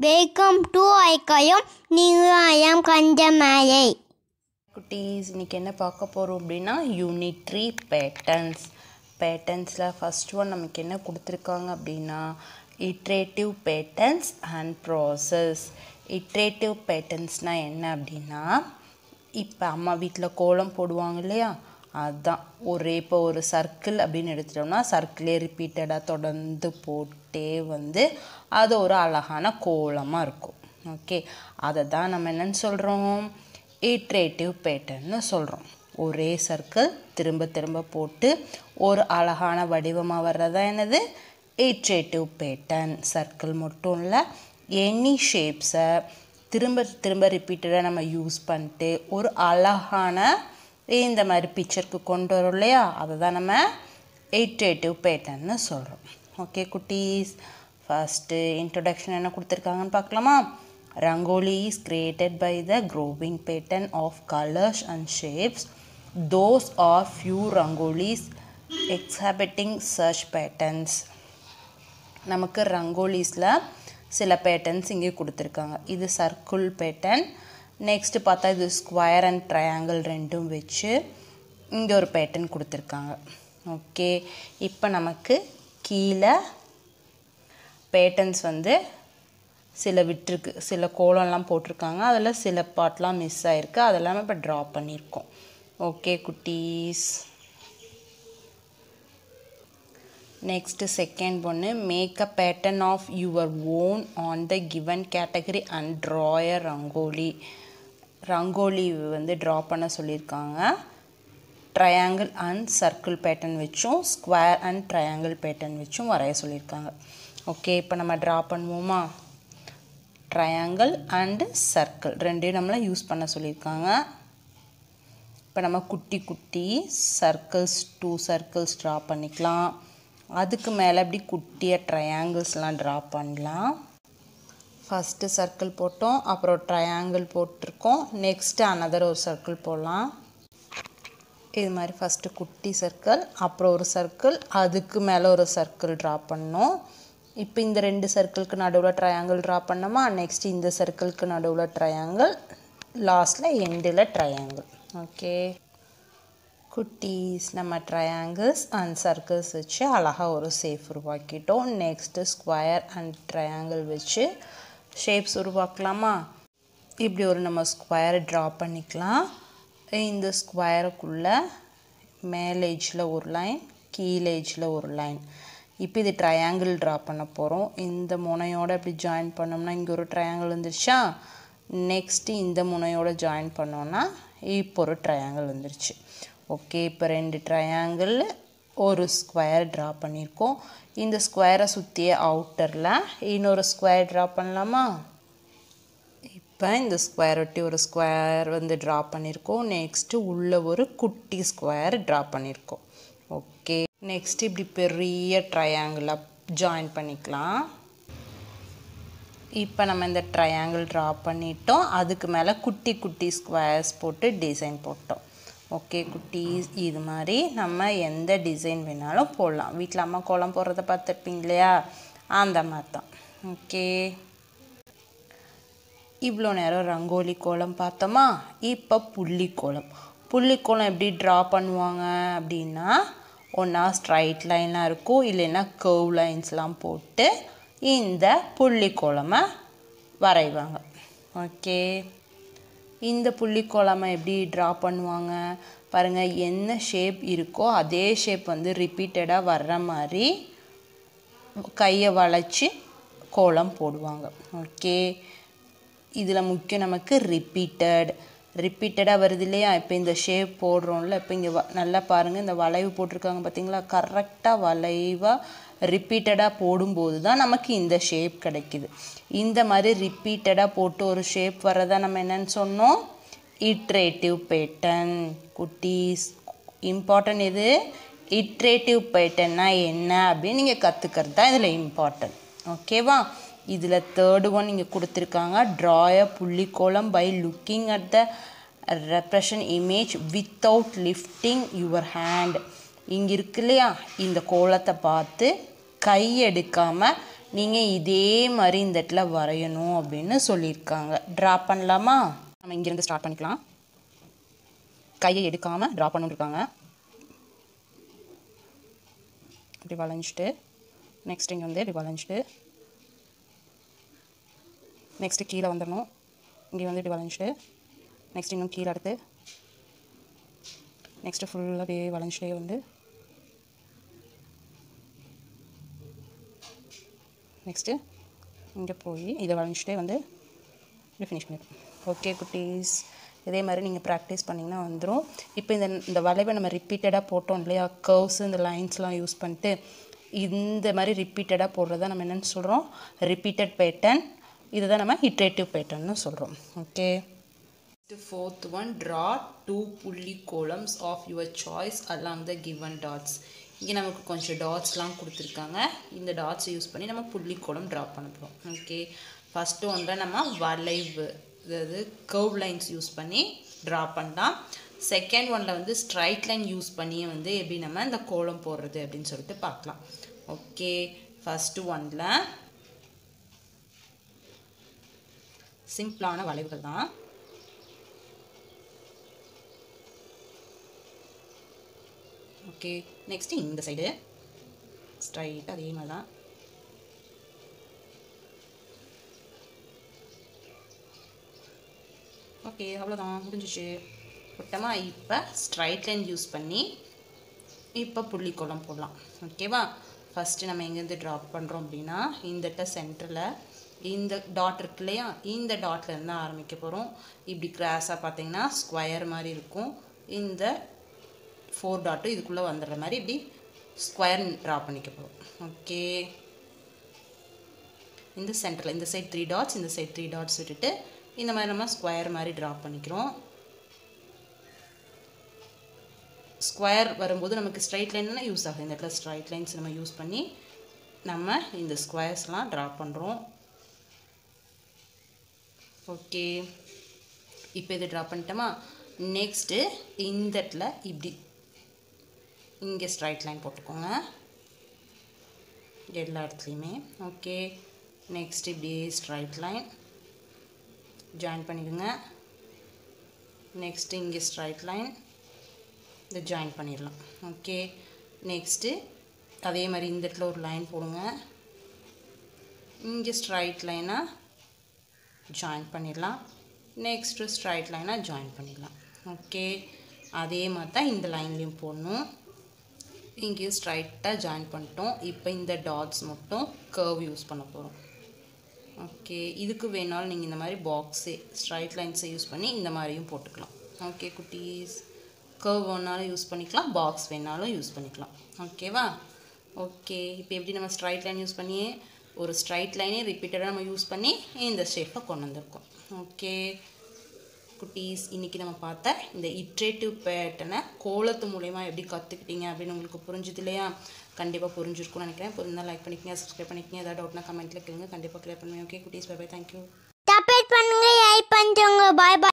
welcome to ஐக்கயம் நியாயம் கஞ்சமாயை குட்டீஸ் இன்னைக்கு என்ன பார்க்க போகிறோம் அப்படின்னா யூனிட்ரி பேட்டர்ன்ஸ் பேட்டர்ன்ஸில் ஃபர்ஸ்ட் ஒன் நமக்கு என்ன கொடுத்துருக்காங்க அப்படின்னா iterative patterns and process iterative பேட்டர்ன்ஸ்னால் என்ன அப்படின்னா இப்போ அம்மா வீட்டில் கோலம் போடுவாங்க இல்லையா அதுதான் ஒரு இப்போ ஒரு சர்க்கிள் அப்படின்னு எடுத்துட்டோம்னா சர்க்கிளே ரிப்பீட்டடாக தொடர்ந்து போட்டே வந்து அது ஒரு அழகான கோலமாக இருக்கும் ஓகே அதை தான் நம்ம என்னன்னு சொல்கிறோம் இட்ரேட்டிவ் பேட்டர்ன்னு சொல்கிறோம் ஒரே சர்க்கிள் திரும்ப திரும்ப போட்டு ஒரு அழகான வடிவமாக வர்றதா என்னது இட்ரேட்டிவ் பேட்டர்ன் சர்க்கிள் மட்டும் இல்லை எனி ஷேப்ஸை திரும்ப திரும்ப ரிப்பீட்டடாக நம்ம யூஸ் பண்ணிட்டு ஒரு அழகான இந்த மாதிரி பிக்சருக்கு கொண்டு வரோம் இல்லையா அதை தான் நம்ம இட்ரேட்டிவ் பேட்டர்ன்னு சொல்கிறோம் ஓகே குட்டீஸ் ஃபஸ்ட்டு இன்ட்ரொடக்ஷன் என்ன கொடுத்துருக்காங்கன்னு பார்க்கலாமா rangoli is created by the growing pattern of colours and shapes those are few rangolis exhibiting சர்ச் பேட்டர்ன்ஸ் நமக்கு ரங்கோலிஸில் சில பேட்டர்ன்ஸ் இங்கே கொடுத்துருக்காங்க இது சர்க்கிள் பேட்டர்ன் நெக்ஸ்ட்டு பார்த்தா இது ஸ்கொயர் அண்ட் ட்ரையாங்கிள் ரெண்டும் வச்சு இங்கே ஒரு பேட்டர்ன் கொடுத்துருக்காங்க ஓகே இப்போ நமக்கு கீழே பேட்டர்ன்ஸ் வந்து சில விட்டுருக்கு சில கோலம்லாம் போட்டிருக்காங்க அதில் சில பார்ட்லாம் மிஸ் ஆகிருக்கு அதெல்லாமே இப்போ ட்ரா பண்ணியிருக்கோம் ஓகே குட்டீஸ் நெக்ஸ்ட்டு செகண்ட் ஒன்று make a pattern of your own on the given category and draw a rangoli rangoli வந்து ட்ரா பண்ண சொல்லியிருக்காங்க ட்ரையாங்கிள் அண்ட் சர்க்கிள் பேட்டர்ன் வச்சும் ஸ்கொயர் அண்ட் ட்ரையாங்கிள் பேட்டர்ன் வச்சும் வரைய சொல்லியிருக்காங்க ஓகே இப்போ நம்ம ட்ரா பண்ணுவோமா ட்ரையாங்கிள் அண்டு சர்க்கிள் ரெண்டையும் நம்மளை யூஸ் பண்ண சொல்லியிருக்காங்க இப்போ நம்ம குட்டி குட்டி சர்க்கிள்ஸ் டூ சர்க்கிள்ஸ் ட்ரா பண்ணிக்கலாம் அதுக்கு மேலே இப்படி குட்டிய ட்ரையாங்கிள்ஸ்லாம் ட்ரா பண்ணலாம் ஃபஸ்ட்டு சர்க்கிள் போட்டோம் அப்புறம் ட்ரையாங்கிள் போட்டிருக்கோம் நெக்ஸ்ட்டு அனதர் ஒரு சர்க்கிள் போடலாம் இது மாதிரி ஃபஸ்ட்டு குட்டி சர்க்கிள் அப்புறம் ஒரு சர்க்கிள் அதுக்கு மேலே ஒரு சர்க்கிள் ட்ரா பண்ணோம் இப்போ இந்த ரெண்டு சர்க்கிளுக்கு நடுவில் ட்ரையாங்கிள் ட்ரா பண்ணோமா நெக்ஸ்ட் இந்த சர்க்கிளுக்கு நடுவில் ட்ரையாங்கிள் லாஸ்ட்டில் எண்டில் ட்ரையாங்கிள் ஓகே குட்டீஸ் நம்ம ட்ரையாங்கிள்ஸ் அண்ட் சர்க்கிள்ஸ் வச்சு அழகாக ஒரு ஷேப் உருவாக்கிட்டோம் நெக்ஸ்ட்டு ஸ்கொயர் அண்ட் ட்ரையாங்கிள் வச்சு ஷேப்ஸ் உருவாக்கலாமா இப்படி ஒரு நம்ம ஸ்கொயர் ட்ரா பண்ணிக்கலாம் இந்த ஸ்கொயருக்குள்ளே மேலேஜில் ஒரு லைன் கீழேஜில் ஒரு லைன் இப்போ இது ட்ரையாங்கிள் ட்ரா பண்ண போகிறோம் இந்த முனையோட இப்படி ஜாயின் பண்ணோம்னா இங்கே ஒரு ட்ரையாங்கிள் வந்துருச்சா நெக்ஸ்ட்டு இந்த முனையோட ஜாயின் பண்ணோன்னா இப்போ ஒரு ட்ரையாங்கிள் வந்துருச்சு ஓகே இப்போ ரெண்டு ட்ரையாங்கிள் ஒரு ஸ்கொயர் ட்ரா பண்ணியிருக்கோம் இந்த ஸ்கொயரை சுற்றிய அவுட்டரில் இன்னொரு ஸ்கொயர் ட்ரா பண்ணலாமா இப்போ இந்த ஸ்கொயர் ஒட்டி ஒரு ஸ்கொயர் வந்து ட்ரா பண்ணியிருக்கோம் நெக்ஸ்ட்டு உள்ள ஒரு குட்டி ஸ்கொயர் ட்ரா பண்ணியிருக்கோம் ஓகே நெக்ஸ்ட் இப்படி பெரிய ட்ரையாங்கிளாக ஜாயின் பண்ணிக்கலாம் இப்போ நம்ம இந்த ட்ரையாங்கிள் ட்ரா பண்ணிட்டோம் அதுக்கு மேலே குட்டி குட்டி ஸ்கொயர்ஸ் போட்டு டிசைன் போட்டோம் ஓகே குட்டீஸ் இது மாதிரி நம்ம எந்த டிசைன் வேணாலும் போடலாம் வீட்டில் அம்மா கோலம் போடுறத பார்த்துருப்பீங்க இல்லையா அந்த மாதிரி தான் ஓகே இவ்வளோ நேரம் ரங்கோலி கோலம் பார்த்தோமா இப்போ புள்ளி கோலம் புள்ளி கோலம் எப்படி ட்ரா பண்ணுவாங்க அப்படின்னா ஒன்றா ஸ்ட்ரைட் லைனாக இருக்கும் இல்லைன்னா கர்வ் லைன்ஸ்லாம் போட்டு இந்த புள்ளி கோலமை வரைவாங்க ஓகே இந்த புள்ளி கோலமை எப்படி ட்ரா பண்ணுவாங்க பாருங்கள் என்ன ஷேப் இருக்கோ அதே ஷேப் வந்து ரிப்பீட்டடாக வர்ற மாதிரி கையை வளைச்சி கோலம் போடுவாங்க ஓகே இதில் முக்கியம் நமக்கு ரிப்பீட்டட் ரிப்பீட்டடாக வருது இல்லையா இப்போ இந்த ஷேப் போடுறோம்ல இப்போ இங்கே வ நல்லா பாருங்கள் இந்த வளைவு போட்டிருக்காங்க பார்த்தீங்களா கரெக்டாக வளைவாக ரிப்பீட்டடாக போடும்போது தான் நமக்கு இந்த ஷேப் கிடைக்குது இந்த மாதிரி ரிப்பீட்டடாக போட்டு ஒரு ஷேப் வர்றதா நம்ம என்னன்னு சொன்னோம் இட்ரேட்டிவ் பேட்டன் குட்டீஸ் இம்பார்ட்டன்ட் இது இட்ரேட்டிவ் பேட்டன்னா என்ன அப்படின்னு நீங்கள் கற்றுக்கிறது தான் இதில் இம்பார்ட்டன்ட் ஓகேவா இதில் தேர்டு ஒன் இங்கே கொடுத்துருக்காங்க ட்ராய புள்ளிக்கோலம் by looking at the reflection image without lifting your hand இங்கே இருக்கு இல்லையா இந்த கோலத்தை பார்த்து கை எடுக்காமல் நீங்கள் இதே மாதிரி இந்த இடத்துல வரையணும் அப்படின்னு சொல்லியிருக்காங்க ட்ரா பண்ணலாமா நம்ம இங்கேருந்து ஸ்டார்ட் பண்ணிக்கலாம் கையை எடுக்காமல் ட்ரா பண்ணிருக்காங்க இப்படி வளைஞ்சிட்டு நெக்ஸ்ட் இங்கே வந்து இப்படி வளைஞ்சிட்டு நெக்ஸ்ட்டு கீழே வந்துடணும் இங்கே வந்து இப்படி வளைஞ்சிட்டு நெக்ஸ்ட் இன்னும் கீழே எடுத்து நெக்ஸ்ட்டு ஃபுல்லாக அப்படியே வளைஞ்சிட்டே வந்து நெக்ஸ்ட்டு இங்கே போய் இதை வளைஞ்சிட்டே வந்து இப்படி ஃபினிஷ் பண்ணிடுவோம் ஓகே குட்டீஸ் இதே மாதிரி நீங்கள் ப்ராக்டிஸ் பண்ணிங்கன்னா வந்துடும் இப்போ இந்த இந்த வளைவை நம்ம ரிப்பீட்டடாக போட்டோம் இல்லையா கர்வ்ஸ் இந்த லைன்ஸ்லாம் யூஸ் பண்ணிட்டு இந்த மாதிரி ரிப்பீட்டடாக போடுறத நம்ம என்னென்னு சொல்கிறோம் ரிப்பீட்டட் பேட்டர்ன் இதுதான் நம்ம இட்ரேட்டிவ் பேட்டர்ன்னு சொல்கிறோம் okay fourth one draw two புள்ளி columns of your choice along the given dots இங்கே நமக்கு கொஞ்சம் டாட்ஸ்லாம் கொடுத்துருக்காங்க இந்த டாட்ஸ் யூஸ் பண்ணி நம்ம புள்ளி கோலம் ட்ரா பண்ண போகிறோம் ஓகே ஃபஸ்ட்டு ஒன்றை நம்ம வளைவு அதாவது கர்வ் லைன்ஸ் யூஸ் பண்ணி ட்ரா பண்ணலாம் செகண்ட் ஒனில் வந்து ஸ்ட்ரைட் லைன் யூஸ் பண்ணி வந்து எப்படி நம்ம இந்த கோலம் போடுறது அப்படின்னு சொல்லிட்டு பார்க்கலாம் ஓகே ஃபஸ்ட்டு ஒனில் சிம்பிளான வளைவுகள் தான் ஓகே நெக்ஸ்ட்டு இந்த சைடு ஸ்ட்ரைட்டாக அதே மாதிரி தான் ஓகே அவ்வளோதான் முடிஞ்சிச்சு மொத்தமாக இப்போ ஸ்ட்ரைட் லைன் யூஸ் பண்ணி இப்போ புள்ளி கோலம் போடலாம் ஓகேவா ஃபஸ்ட்டு நம்ம எங்கேருந்து ட்ராப் பண்ணுறோம் அப்படின்னா இந்த சென்டரில் இந்த டாட் இருக்கு இல்லையா இந்த டாட்ல இருந்து ஆரம்பிக்க போகிறோம் இப்படி கிராஸாக பார்த்தீங்கன்னா ஸ்கொயர் மாதிரி இருக்கும் இந்த ஃபோர் டாட்டும் இதுக்குள்ளே வந்துடுற மாதிரி இப்படி ஸ்கொயர் ட்ரா பண்ணிக்க போகிறோம் ஓகே இந்த சென்டரில் இந்த சைட் த்ரீ டாட்ஸ் இந்த சைட் த்ரீ டாட்ஸ் விட்டுட்டு இந்த மாதிரி நம்ம ஸ்கொயர் மாதிரி ட்ரா பண்ணிக்கிறோம் ஸ்கொயர் வரும்போது நமக்கு ஸ்ட்ரைட் லைன் தானே யூஸ் ஆகுது இந்த இடத்துல ஸ்ட்ரைட் லைன்ஸ் நம்ம யூஸ் பண்ணி நம்ம இந்த ஸ்கொயர்ஸ்லாம் ட்ரா பண்ணுறோம் ஓகே இப்போ இது ட்ரா பண்ணிட்டோமா நெக்ஸ்ட்டு இந்த இடத்துல இப்படி இங்கே ஸ்ட்ரைட் லைன் போட்டுக்கோங்க எல்லா இடத்துலையுமே ஓகே நெக்ஸ்ட் இப்படியே ஸ்ட்ரைட் லைன் ஜாயின் பண்ணிடுங்க நெக்ஸ்ட்டு இங்கே ஸ்ட்ரைட் லைன் இதை ஜாயின் பண்ணிடலாம் ஓகே நெக்ஸ்ட்டு அதே மாதிரி இந்த இடத்துல ஒரு லைன் போடுங்க இங்கே ஸ்ட்ரைட் லைனாக ஜாயின் பண்ணிடலாம் நெக்ஸ்ட்டு ஸ்ட்ரைட் லைனாக ஜாயின் பண்ணிடலாம் ஓகே அதே மாதிரி தான் இந்த லைன்லேயும் போடணும் இங்கேயும் ஸ்ட்ரைட்டாக ஜாயின் பண்ணிட்டோம் இப்போ இந்த டாட்ஸ் மட்டும் கர்வ் யூஸ் பண்ண போகிறோம் ஓகே இதுக்கு வேணாலும் நீங்கள் இந்த மாதிரி பாக்ஸே ஸ்ட்ரைட் லைன்ஸை யூஸ் பண்ணி இந்த மாதிரியும் போட்டுக்கலாம் ஓகே குட்டீஸ் கர்வ் வேணாலும் யூஸ் பண்ணிக்கலாம் பாக்ஸ் வேணாலும் யூஸ் பண்ணிக்கலாம் ஓகேவா ஓகே இப்போ எப்படி நம்ம ஸ்ட்ரைட் லைன் யூஸ் பண்ணியே ஒரு ஸ்ட்ரைட் லைனே ரிப்பீட்டடாக நம்ம யூஸ் பண்ணி இந்த ஷேப்பை கொண்டு வந்திருக்கோம் ஓகே குட்டீஸ் இன்றைக்கி நம்ம பார்த்த இந்த இட்ரேட்டிவ் பேட்டனை கோலத்து மூலயமா எப்படி கற்றுக்கிட்டீங்க அப்படின்னு உங்களுக்கு புரிஞ்சுது இல்லையா கண்டிப்பாக புரிஞ்சிருக்கும்னு நினைக்கிறேன் புரிஞ்சால் லைக் பண்ணிக்கங்க சப்ஸ்கிரைப் பண்ணிக்கங்க ஏதாவது டவுட்னா கமெண்ட்டில் கேளுங்க கண்டிப்பாக கிளியர் பண்ணுவேன் ஓகே குட்டீஸ் பை பை தேங்க்யூ சப்போர்ட் பண்ணுங்க ஹெல்ப் பண்ணுறவங்க பாய் பாய்